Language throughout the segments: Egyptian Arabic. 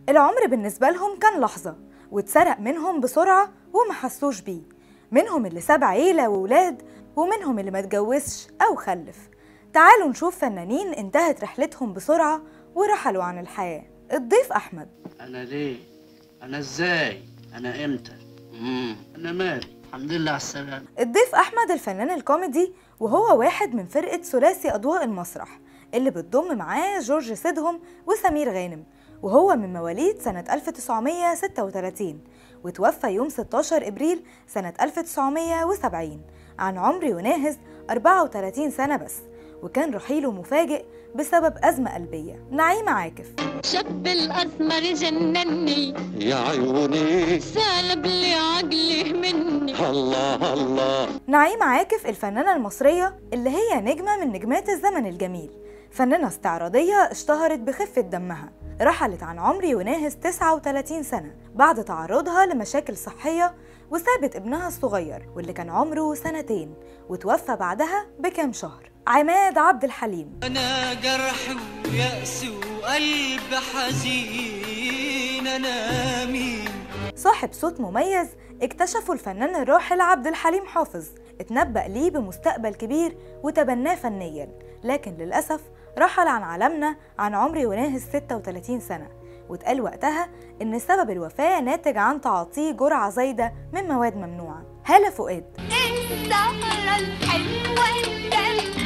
العمر بالنسبة لهم كان لحظة واتسرق منهم بسرعة وما حسوش بيه منهم اللي ساب عيلة وولاد ومنهم اللي ما اتجوزش أو خلف تعالوا نشوف فنانين انتهت رحلتهم بسرعة ورحلوا عن الحياة الضيف أحمد انا ليه انا ازاي انا امتى مم. انا مالي الحمد لله على السلامه الضيف أحمد الفنان الكوميدي وهو واحد من فرقة ثلاثي أضواء المسرح اللي بتضم معاه جورج سيدهم وسمير غانم وهو من مواليد سنة 1936 وتوفى يوم 16 إبريل سنة 1970 عن عمر يناهز 34 سنة بس وكان رحيله مفاجئ بسبب أزمة قلبية نعيمة عاكف شاب الأسمر جنني يا عيوني سالب لي عقله مني الله الله نعيمة عاكف الفنانة المصرية اللي هي نجمة من نجمات الزمن الجميل فنانة استعراضية اشتهرت بخفة دمها رحلت عن عمر يناهز 39 سنة بعد تعرضها لمشاكل صحية وسابت ابنها الصغير واللي كان عمره سنتين وتوفى بعدها بكام شهر عماد عبد الحليم أنا جرح ويأس وقلب حزين أنا مين صاحب صوت مميز اكتشفه الفنان الراحل عبد الحليم حافظ اتنبأ ليه بمستقبل كبير وتبناه فنيا لكن للأسف رحل عن عالمنا عن عمر يناهز 36 سنة واتقال وقتها إن سبب الوفاة ناتج عن تعاطيه جرعة زايدة من مواد ممنوعة هالة فؤاد السهرة الحلوة اللي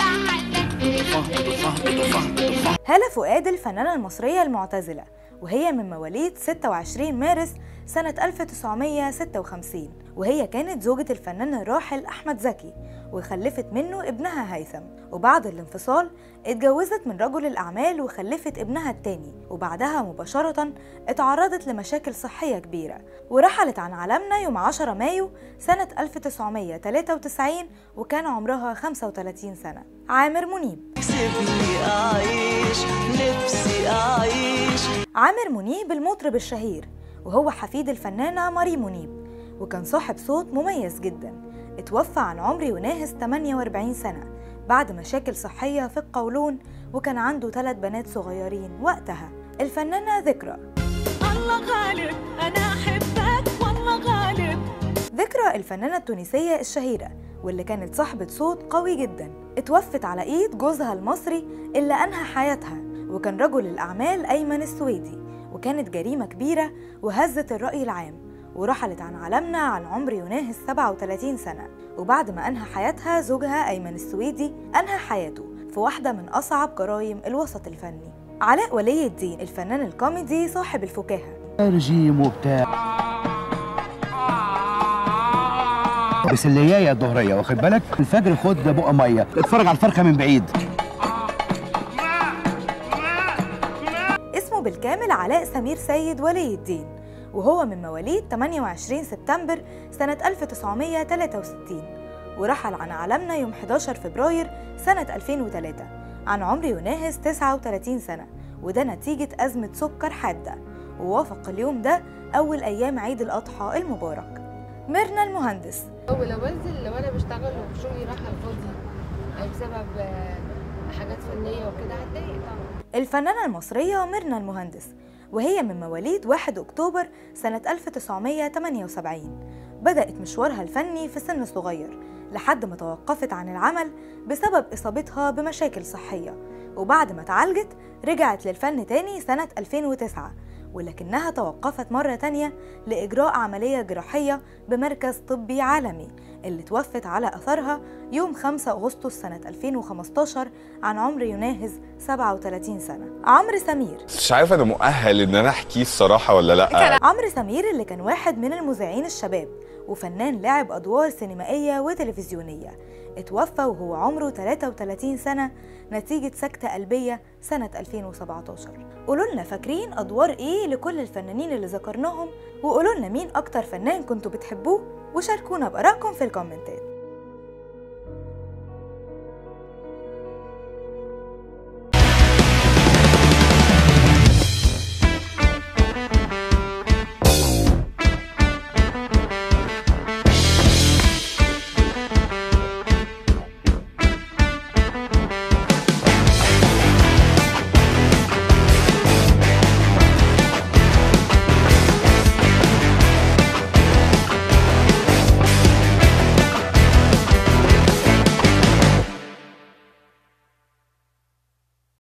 بعدك هالة فؤاد الفنانة المصرية المعتزلة وهي من مواليد 26 مارس سنة 1956 وهي كانت زوجة الفنان الراحل أحمد زكي وخلفت منه ابنها هيثم وبعد الانفصال اتجوزت من رجل الأعمال وخلفت ابنها التاني وبعدها مباشرة اتعرضت لمشاكل صحية كبيرة ورحلت عن عالمنا يوم 10 مايو سنة 1993 وكان عمرها 35 سنة عامر منيب سيبني أعيش نفسي أعيش عامر منيب المطرب الشهير وهو حفيد الفنانة ماري منيب وكان صاحب صوت مميز جدا اتوفى عن عمر يناهز 48 سنة بعد مشاكل صحية في القولون وكان عنده ثلاث بنات صغيرين وقتها الفنانة ذكرى الله غالب أنا أحبك والله غالب ذكرى الفنانة التونسية الشهيرة واللي كانت صاحبة صوت قوي جدا اتوفت على ايد جوزها المصري اللي انهى حياتها وكان رجل الاعمال ايمن السويدي وكانت جريمة كبيرة وهزت الرأي العام ورحلت عن عالمنا عن عمر يناهز 37 سنة وبعد ما أنهى حياتها زوجها أيمن السويدي أنهى حياته في واحدة من أصعب جرائم الوسط الفني علاء ولي الدين الفنان الكوميدي صاحب الفكاهة رجيم وبتاع بس اللياية الظهرية واخد بالك الفجر خد بقى مية اتفرج على الفرخة من بعيد اسمه بالكامل علاء سمير سيد ولي الدين وهو من مواليد 28 سبتمبر سنة 1963 ورحل عن عالمنا يوم 11 فبراير سنة 2003 عن عمر يناهز 39 سنة وده نتيجة أزمة سكر حادة ووافق اليوم ده أول أيام عيد الأضحى المبارك ميرنا المهندس ولو بنزل لو انا بشتغل وشغلي راح على الفاضي أي بسبب آه، حاجات فنيه وكده هتضايق طبعا الفنانة المصرية ميرنا المهندس وهي من مواليد 1 أكتوبر سنة 1978 بدأت مشوارها الفني في سن صغير لحد ما توقفت عن العمل بسبب إصابتها بمشاكل صحية وبعد ما اتعالجت رجعت للفن تاني سنة 2009 ولكنها توقفت مرة تانية لإجراء عملية جراحية بمركز طبي عالمي اللي توفت على أثرها يوم 5 أغسطس سنة 2015 عن عمر يناهز 37 سنة عمرو سمير مش عارف انا مؤهل ان انا احكيه الصراحه ولا لا عمرو سمير اللي كان واحد من المذيعين الشباب وفنان لعب أدوار سينمائية وتلفزيونية اتوفى وهو عمره 33 سنة نتيجة سكتة قلبية سنة 2017 قولوا لنا فاكرين أدوار إيه لكل الفنانين اللي ذكرناهم وقولوا لنا مين أكتر فنان كنتوا بتحبوه وشاركونا بآرائكم في الكومنتات